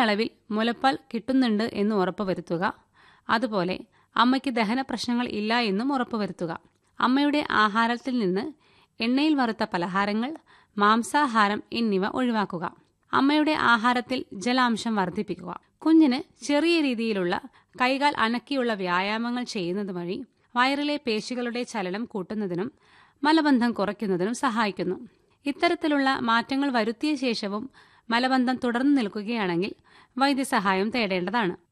അളവിൽ മുലപ്പാൽ കിട്ടുന്നുണ്ട് എന്ന് ഉറപ്പുവരുത്തുക അതുപോലെ അമ്മയ്ക്ക് ദഹന പ്രശ്നങ്ങൾ ഇല്ല എന്നും ഉറപ്പുവരുത്തുക അമ്മയുടെ ആഹാരത്തിൽ നിന്ന് എണ്ണയിൽ വറുത്ത പലഹാരങ്ങൾ മാംസാഹാരം എന്നിവ ഒഴിവാക്കുക അമ്മയുടെ ആഹാരത്തിൽ ജലാംശം വർദ്ധിപ്പിക്കുക കുഞ്ഞിന് ചെറിയ രീതിയിലുള്ള കൈകാൽ അനക്കിയുള്ള വ്യായാമങ്ങൾ ചെയ്യുന്നത് വഴി വയറിലെ പേശികളുടെ ചലനം കൂട്ടുന്നതിനും മലബന്ധം കുറയ്ക്കുന്നതിനും സഹായിക്കുന്നു ഇത്തരത്തിലുള്ള മാറ്റങ്ങൾ വരുത്തിയ ശേഷവും മലബന്ധം തുടർന്നു നിൽക്കുകയാണെങ്കിൽ വൈദ്യസഹായം തേടേണ്ടതാണ്